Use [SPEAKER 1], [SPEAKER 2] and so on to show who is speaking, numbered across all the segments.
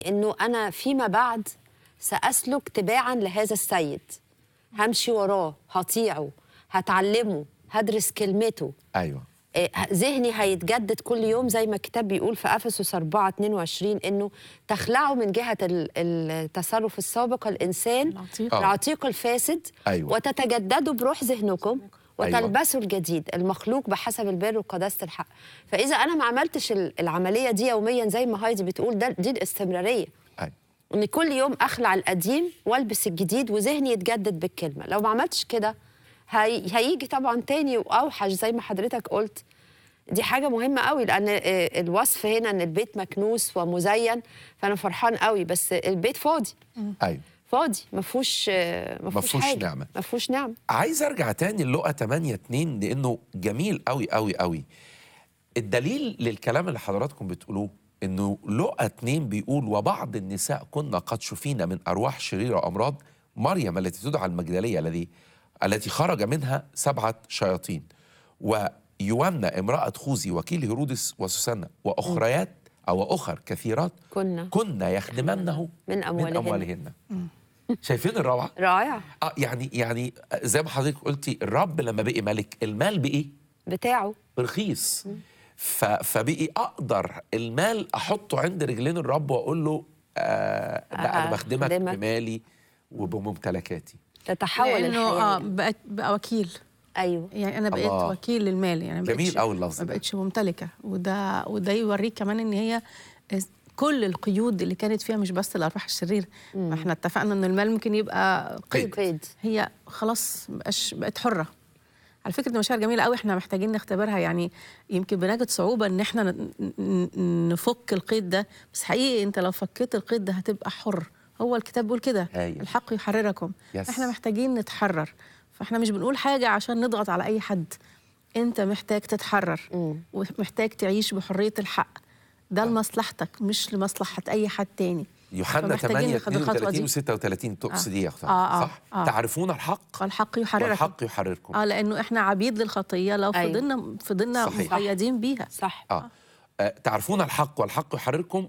[SPEAKER 1] انه انا فيما بعد ساسلك تباعا لهذا السيد همشي وراه هطيعه هتعلمه هدرس كلمته
[SPEAKER 2] ايوه
[SPEAKER 1] إيه، ذهني هيتجدد كل يوم زي ما الكتاب بيقول في افسس 4 22 انه تخلعوا من جهه ال- التصرف السابق الانسان
[SPEAKER 3] العتيق.
[SPEAKER 2] آه.
[SPEAKER 1] العتيق الفاسد
[SPEAKER 2] أيوة.
[SPEAKER 1] وتتجددوا بروح ذهنكم
[SPEAKER 2] أيوة.
[SPEAKER 1] وتلبسوا الجديد المخلوق بحسب البر وقداسه الحق فاذا انا ما عملتش ال- العمليه دي يوميا زي ما هايدي بتقول ده دي الاستمراريه
[SPEAKER 2] ايوه
[SPEAKER 1] ان كل يوم اخلع القديم والبس الجديد وذهني يتجدد بالكلمه لو ما عملتش كده هي... هيجي طبعا تاني واوحش زي ما حضرتك قلت دي حاجه مهمه قوي لان آه، الوصف هنا ان البيت مكنوس ومزين فانا فرحان قوي بس البيت فاضي
[SPEAKER 2] ايوه
[SPEAKER 1] فاضي ما فيهوش آه، ما
[SPEAKER 2] ما
[SPEAKER 1] فيهوش
[SPEAKER 2] فيهوش
[SPEAKER 1] حاجه
[SPEAKER 2] نعمة.
[SPEAKER 1] ما فيهوش نعمه
[SPEAKER 2] عايز ارجع تاني للقى 8 2 لانه جميل قوي قوي قوي الدليل للكلام اللي حضراتكم بتقولوه انه لقى 2 بيقول وبعض النساء كنا قد شفينا من ارواح شريره وامراض مريم التي تدعى المجدليه الذي التي خرج منها سبعه شياطين ويومنا امراه خوذي وكيل هيرودس وسوسنة واخريات او اخر كثيرات
[SPEAKER 1] كنا
[SPEAKER 2] كنا يخدمنه
[SPEAKER 1] من أموالهن.
[SPEAKER 2] من اموالهن شايفين الروعه
[SPEAKER 1] رائع
[SPEAKER 2] اه يعني يعني زي ما حضرتك قلتي الرب لما بقي ملك المال بقي
[SPEAKER 1] بتاعه
[SPEAKER 2] رخيص ف- فبقي اقدر المال احطه عند رجلين الرب واقول له آه ده انا
[SPEAKER 1] آه،
[SPEAKER 2] بخدمك
[SPEAKER 1] أخدمك.
[SPEAKER 2] بمالي وبممتلكاتي
[SPEAKER 1] تتحول
[SPEAKER 3] لانه
[SPEAKER 1] الحياه
[SPEAKER 3] اه بقت بقى وكيل
[SPEAKER 1] ايوه
[SPEAKER 3] يعني انا بقيت
[SPEAKER 2] الله.
[SPEAKER 3] وكيل للمال يعني ما
[SPEAKER 2] جميل
[SPEAKER 3] بقتش-
[SPEAKER 2] أوي اللفظ
[SPEAKER 3] ما
[SPEAKER 2] ده.
[SPEAKER 3] بقتش ممتلكه وده وده يوريك كمان ان هي كل القيود اللي كانت فيها مش بس الارواح الشريره ما احنا اتفقنا ان المال ممكن يبقى قيد
[SPEAKER 1] قيد
[SPEAKER 3] هي خلاص بقاش بقت حره على فكره دي مشاعر جميله قوي احنا محتاجين نختبرها يعني يمكن بنجد صعوبه ان احنا ن- ن- نفك القيد ده بس حقيقي انت لو فكيت القيد ده هتبقى حر هو الكتاب بيقول كده
[SPEAKER 2] هايل.
[SPEAKER 3] الحق يحرركم
[SPEAKER 2] يس.
[SPEAKER 3] احنا محتاجين نتحرر فاحنا مش بنقول حاجه عشان نضغط على اي حد انت محتاج تتحرر ومحتاج تعيش بحريه الحق ده لمصلحتك مش لمصلحه اي حد تاني
[SPEAKER 2] يوحنا
[SPEAKER 3] فمحتاجين
[SPEAKER 2] 8
[SPEAKER 3] ناخد الخطوة
[SPEAKER 2] 32
[SPEAKER 3] دي.
[SPEAKER 2] و 36 تقصد ايه يا اختي
[SPEAKER 3] آه، آه،
[SPEAKER 2] صح
[SPEAKER 3] آه.
[SPEAKER 2] تعرفون الحق
[SPEAKER 3] والحق يحرركم
[SPEAKER 2] والحق يحرركم
[SPEAKER 3] اه لانه احنا عبيد للخطيه لو
[SPEAKER 1] أيوة.
[SPEAKER 3] فضلنا فضلنا
[SPEAKER 2] صحيح.
[SPEAKER 3] مقيدين بيها
[SPEAKER 1] صح
[SPEAKER 2] آه. آه تعرفون الحق والحق يحرركم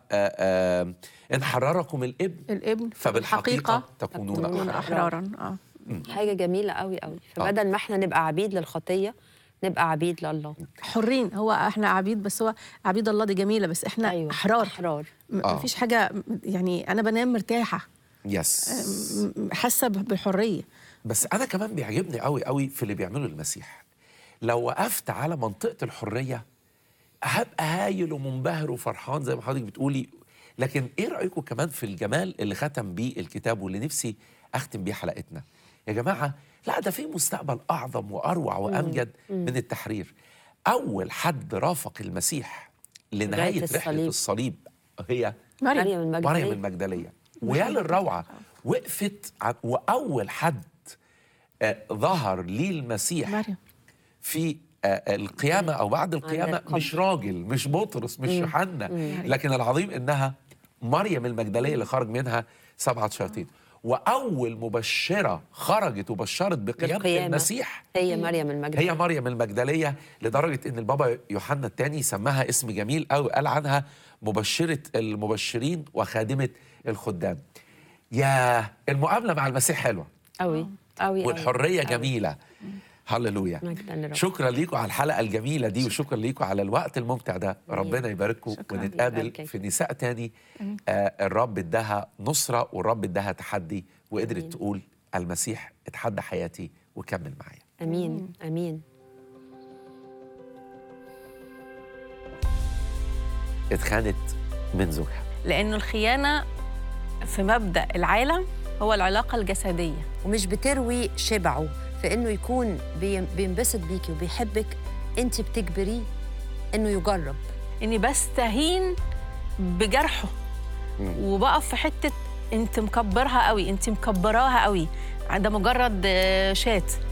[SPEAKER 2] وإن حرركم الابن
[SPEAKER 3] الابن
[SPEAKER 2] فبالحقيقة تكونون
[SPEAKER 3] تكونون
[SPEAKER 2] أحرارا.
[SPEAKER 3] احرارا اه
[SPEAKER 1] حاجه جميله قوي قوي فبدل ما احنا نبقى عبيد للخطيه نبقى عبيد لله
[SPEAKER 3] حرين هو احنا عبيد بس هو عبيد الله دي جميله بس احنا
[SPEAKER 1] أيوة.
[SPEAKER 3] احرار
[SPEAKER 1] احرار
[SPEAKER 3] م-
[SPEAKER 2] آه.
[SPEAKER 3] مفيش حاجه يعني انا بنام مرتاحه
[SPEAKER 2] يس
[SPEAKER 3] م- حاسه ب- بحريه
[SPEAKER 2] بس انا كمان بيعجبني قوي قوي في اللي بيعمله المسيح لو وقفت على منطقه الحريه هبقى هايل ومنبهر وفرحان زي ما حضرتك بتقولي لكن ايه رايكم كمان في الجمال اللي ختم بيه الكتاب واللي نفسي اختم بيه حلقتنا يا جماعه لا ده في مستقبل اعظم واروع وامجد من التحرير اول حد رافق المسيح لنهايه
[SPEAKER 1] لغاية
[SPEAKER 2] رحله
[SPEAKER 1] الصليب.
[SPEAKER 2] الصليب هي
[SPEAKER 1] مريم
[SPEAKER 3] مريم
[SPEAKER 1] المجدليه
[SPEAKER 2] مريم المجدلية ويا للروعة وقفت ع- وأول حد آه، ظهر ليه المسيح
[SPEAKER 3] مريم
[SPEAKER 2] في آه، القيامة أو بعد القيامة
[SPEAKER 1] القبر.
[SPEAKER 2] مش راجل مش بطرس مش يوحنا لكن العظيم إنها مريم المجدلية اللي خرج منها سبعة شياطين وأول مبشرة خرجت وبشرت بقيامة
[SPEAKER 1] بالقيامة.
[SPEAKER 2] المسيح
[SPEAKER 1] هي مريم المجدليه
[SPEAKER 2] هي مريم المجدلية لدرجة إن البابا يوحنا الثاني سماها اسم جميل أوي قال عنها مبشرة المبشرين وخادمة الخدام يا المقابلة مع المسيح حلوة
[SPEAKER 1] قوي قوي
[SPEAKER 2] والحرية جميلة هللويا
[SPEAKER 1] مجدا لرب.
[SPEAKER 2] شكرا ليكم على الحلقة الجميلة دي وشكرا ليكم على الوقت الممتع ده ربنا يبارككم
[SPEAKER 3] شكراً.
[SPEAKER 2] ونتقابل
[SPEAKER 1] يباركك.
[SPEAKER 2] في نساء تاني آه الرب اداها نصرة والرب اداها تحدي وقدرت تقول المسيح اتحدى حياتي وكمل معايا
[SPEAKER 1] امين امين
[SPEAKER 2] اتخانت من زوجها
[SPEAKER 3] لانه الخيانه في مبدا العالم هو العلاقه الجسديه
[SPEAKER 1] ومش بتروي شبعه في انه يكون بي- بينبسط بيكي وبيحبك انت بتجبريه انه يجرب
[SPEAKER 3] اني بستهين بجرحه وبقف في حته انت مكبرها قوي انت مكبراها قوي ده مجرد آه، شات